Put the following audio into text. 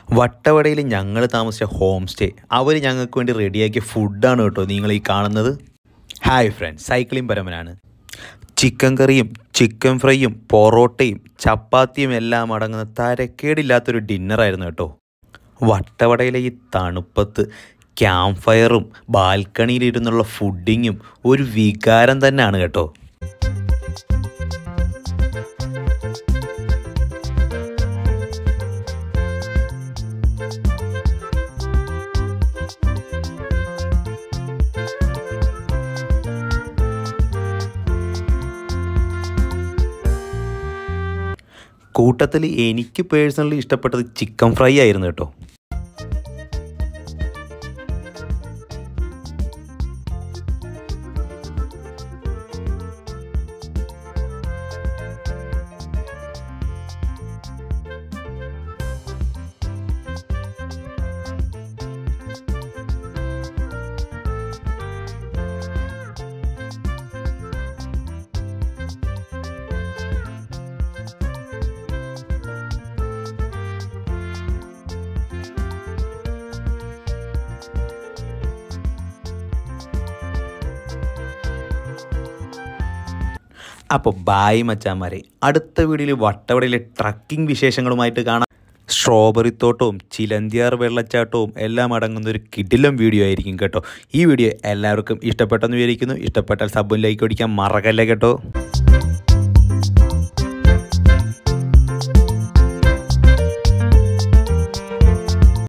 വട്ടവടയിൽ ഞങ്ങൾ താമസിച്ച home stay അവർ ഞങ്ങൾക്ക് വേണ്ടി റെഡിയാക്കിയ ഫുഡാണ് കേട്ടോ നിങ്ങൾ ഈ കാണുന്നത് ഹായ് ഫ്രണ്ട്സ് സൈക്ലിംഗ് പരമനാണ് ചിക്കൻ കറിയും ചിക്കൻ ഫ്രൈയും പൊറോട്ടയും ചപ്പാത്തിയും എല്ലാം അടങ്ങുന്ന തരക്കേടില്ലാത്തൊരു ഡിന്നറായിരുന്നു കേട്ടോ വട്ടവടയിലെ ഈ തണുപ്പത്ത് ക്യാമ്പ് ഫയറും ബാൽക്കണിയിലിരുന്നുള്ള ഫുഡിങ്ങും ഒരു വികാരം തന്നെയാണ് കേട്ടോ കൂട്ടത്തിൽ എനിക്ക് പേഴ്സണലി ഇഷ്ടപ്പെട്ടത് ചിക്കൻ ഫ്രൈ ആയിരുന്നു കേട്ടോ അപ്പോൾ ബായ് മച്ചാന്മാരെ അടുത്ത വീഡിയോയിൽ വട്ടവടയിലെ ട്രക്കിംഗ് വിശേഷങ്ങളുമായിട്ട് കാണാം സ്ട്രോബെറി തോട്ടവും ചിലന്തിയാർ വെള്ളച്ചാട്ടവും എല്ലാം അടങ്ങുന്ന ഒരു കിടിലം വീഡിയോ ആയിരിക്കും കേട്ടോ ഈ വീഡിയോ എല്ലാവർക്കും ഇഷ്ടപ്പെട്ടെന്ന് വിചാരിക്കുന്നു ഇഷ്ടപ്പെട്ടാൽ സബും ലൈക്ക് അടിക്കാൻ മറക്കല്ലേ കേട്ടോ